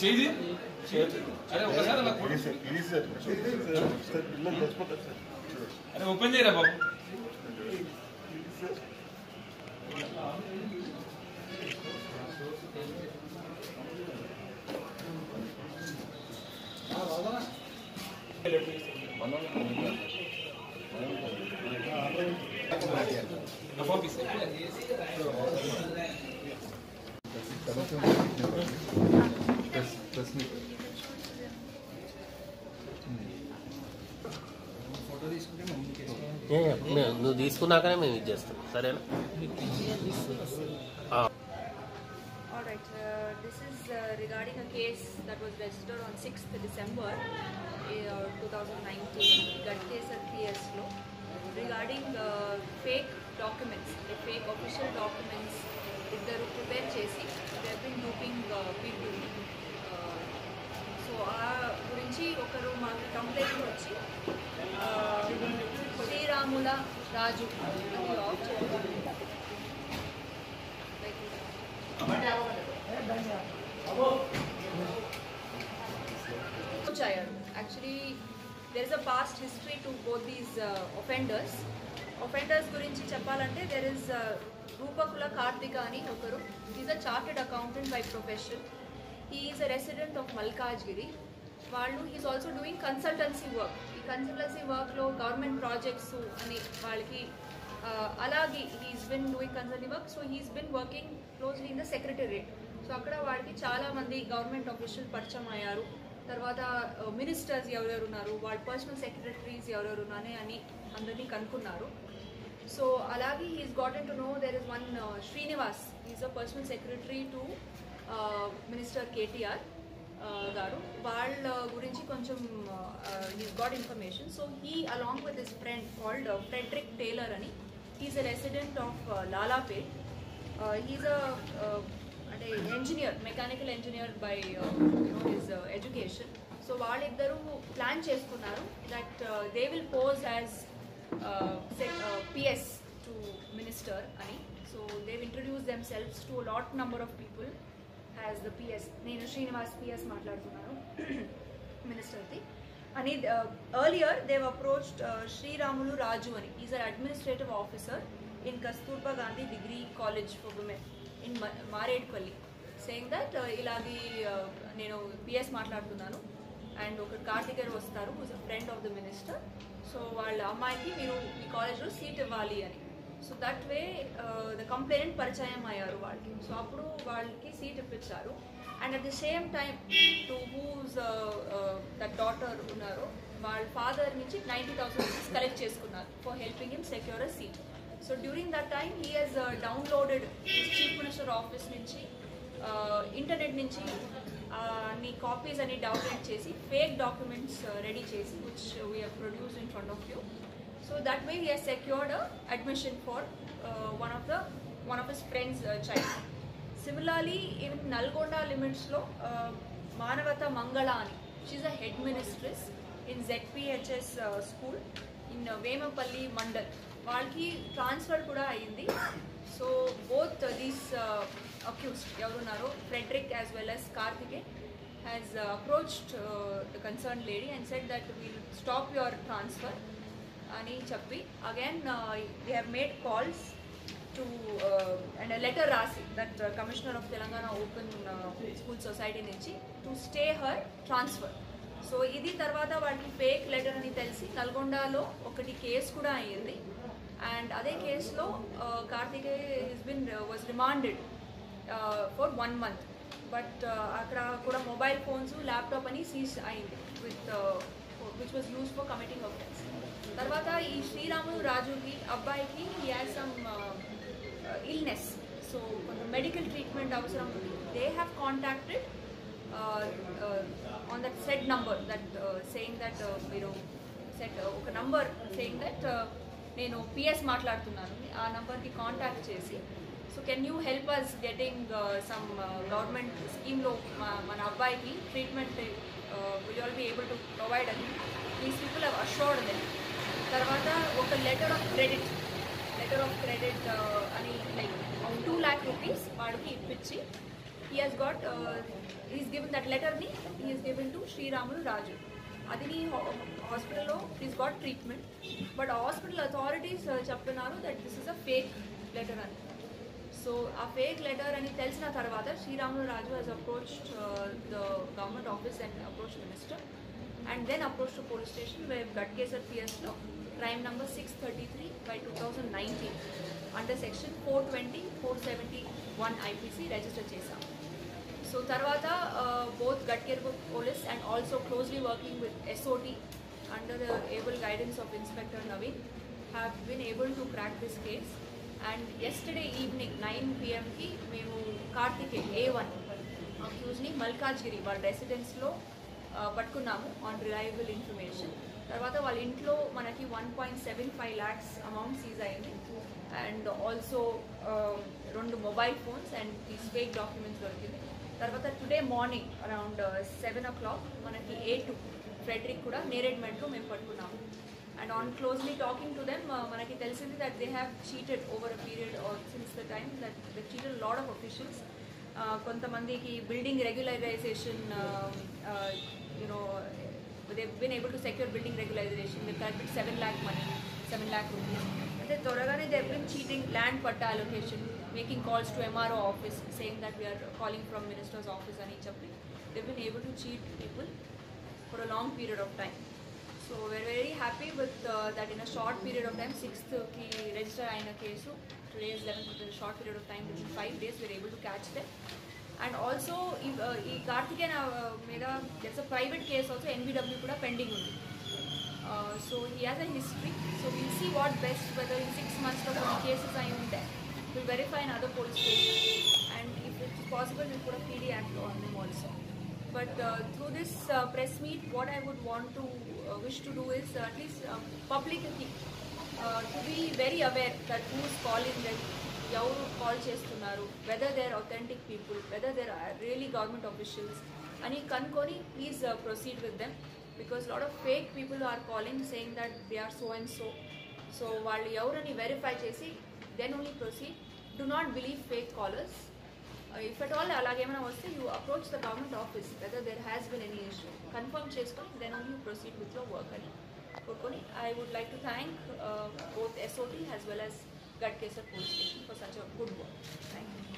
చేయి అరే ఒకసారి అలా కొడు. అరే ఓపెన్ చేయరా బాబు నా పంపిస్తా ఏ, మే- నువ్వు తీసుకున్నాకనే మేము ఇది చేస్తాం సరేనా ఆ. All right. Uh, this is uh, regarding a case that was registered on 6th December uh, 2019, Gadkesar PS law, regarding uh, fake documents, the fake official documents ఇద్దరు ప్రిపేర్ చేసి they been duping people so ఆ గురించి ఒకరు మాకు complaint వచ్చి uh, శ్రీరాముల రాజు అది off చేయాలి వచ్చాయారు actually there is a past history to both these offenders offenders గురించి చెప్పాలంటే దెర్ ఇస్ రూపకుల కార్తిక అని ఒకరు is a chartered accountant by profession he is a resident of Malkajgiri వాళ్ళు he's also doing consultancy work ఈ కన్సల్టెన్సీ వర్క్లో government projects అని వాళ్ళకి uh, అలాగే he's been doing consulting work so he's been working closely in the secretariat so అక్కడ వాడికి చాలా మంది గవర్నమెంట్ ఆఫీషియల్ పరిచయం అయ్యారు తర్వాత మినిస్టర్స్ ఎవరెవరు ఉన్నారు వాళ్ళ పర్సనల్ సెక్రటరీస్ ఎవరెవరు ఉన్నారని అని అందరినీ కనుక్కున్నారు సో అలాగే he's gotten to know there is one Srinivas is a personal secretary to minister KTR garu వాళ్ళ గురించి కొంచెం he's got information so he along with his friend called Frederick Taylor అని he's a resident of Lalapet he's a అంటే engineer mechanical engineer by you know his education so వాళ్ళిద్దరూ plan చేసుకున్నారు that they will pose as PS to minister అని so they introduce themselves to lot number of people has the PS నేను Srinivas PS మాట్లాడుతున్నాను మినిస్టర్ది అని earlier they approached Sriramulu Raju అని is an administrative officer in Kasturba Gandhi degree college for women in Marredpally saying that ఇలాగే uh, నేను PS మాట్లాడుతున్నాను and ఒక కార్తికేర్ వస్తారు friend of the minister so వాళ్ళ అమ్మాయికి మీరు మీ కాలేజ్లో సీట్ ఇవ్వాలి అని so that way the complaint పరిచయం అయ్యారు వాళ్ళకి సో అప్పుడు వాళ్ళకి సీట్ ఇప్పించారు and at the same time to whose that daughter ఉన్నారో వాళ్ళ ఫాదర్ నుంచి నైంటీ థౌసండ్ రూపీస్ కలెక్ట్ చేసుకున్నారు for helping him secure a seat so during that time he has downloaded chief minister office నుంచి internet నుంచి అన్ని copies అన్ని download చేసి fake documents ready చేసి which we have produce in front of you so that way he has secured admission for one of the one of his friends child similarly in Nalgonda లిమిట్స్లో మానవత మంగళ అని she a head mistress in ZPHS school in Vemapalli mandal వాళ్ళకి transfer కూడా అయ్యింది so both these accused ఎవరున్నారో Frederick as well as Karthikeya has approached the concern lady and said that will stop your transfer అని చెప్పి again they have made calls to and letter రాసి that commissioner of Telangana open school society నుంచి to stay her transfer so ఇది తర్వాత వాళ్ళకి fake letter అని తెలిసి నల్గొండలో ఒకటి కేసు కూడా అయ్యింది అండ్ అదే కేసులో Karthikeya his been was remanded for one month but అక్కడ కూడా మొబైల్ ఫోన్స్ ల్యాప్టాప్ అని సీజ్ అయింది with which was use for committing offence తర్వాత ఈ శ్రీరాములు రాజుకి అబ్బాయికి ఈ హ్యాస్ సమ్ ఇల్నెస్ సో కొంత మెడికల్ ట్రీట్మెంట్ అవసరం ఉంది they have contacted on that said number that saying that మీరు సెట్ ఒక నంబర్ సేయింగ్ దట్ నేను పిఎస్ మాట్లాడుతున్నాను ఆ నంబర్కి కాంటాక్ట్ చేసి so can you help us getting some government స్కీమ్లో మన అబ్బాయికి treatment will all be able to provide అని these people have assured then తర్వాత ఒక letter of credit letter of credit అని లైక్ టూ ల్యాక్ రూపీస్ వాడికి ఇప్పించి he has got uh, he's given that letter ni he is given to Sri Ramulu Raju అది నీ హాస్పిటల్లో is got treatment but hospital authorities చెప్తున్నారు that this is a fake letter అని so ఆ fake letter అని తెలిసిన తర్వాత Sriramulu Raju he's approach the government office and approach minister and then approach to police station way Ghatkesar పిఎస్లో crime number six thirty three by two thousand nineteen under section four twenty four seventy one IPC register చేశాం so తర్వాత both Ghatkesar police and also closely working with SOT under the able guidance of inspector Naveen have been able to crack this case and yesterday evening nine పిఎంకి మేము Karthikeya A one అక్యూజ్ని మల్కాజ్గిరి వాళ్ళ రెసిడెన్స్లో పట్టుకున్నాము on reliable information తర్వాత వాళ్ళ ఇంట్లో మనకి one point seven five lakhs amount seize అయింది అండ్ ఆల్సో రెండు mobile phones and these fake documents దొరికింది తర్వాత today morning around seven o'clock మనకి ఏ టూ ఫ్రెడరిక్ కూడా నేరేడ్మెంట్లో మేము పట్టుకున్నాము and on closely talking to them మనకి తెలిసింది that they have cheated over a period since the time that the cheated lot of officials కొంతమందికి building regularization you know they been able to secure building regularization with correct seven lakh money seven lakh rupees అంటే త్వరగానే they been cheating land patta allocation making calls to MRO office saying that we're calling from minister's office అని చెప్పి they been able to cheat people for a long period of time so we're very happy with uh, that in a short period of time, 6th కి register అయిన case today is 11th, in a short period of time, within 5 days we're able to catch them. And also ఈ ఈ కార్తికేయ మీద that's a private case also NBW కూడా pending ఉంది so he has a history so will see what best whether in six మంత్స్లో కొన్ని cases అయి ఉంటే will verify in other police station and if it's possible will కూడా PD యాక్ట్లో on them also But uh, through this uh, press meet, what I would want to uh, wish to do is uh, at least uh, publicly uh, to be very aware that who is calling them, ఎవరు call చేస్తున్నారు whether they're authentic people whether they're really government officials అని కనుక్కొని please proceed with them because lot of fake people are calling saying that they are so and so so వాళ్ళు ఎవరని verify చేసి then only proceed do not believe fake callers if at all అలాగేమైనా వస్తే you approach the government office whether there has been any issue confirm చేసుకొని then only proceed with your work అని కోరుకొని I would like to thank both SOT as well as Ghatkesar police station for such a good work thank you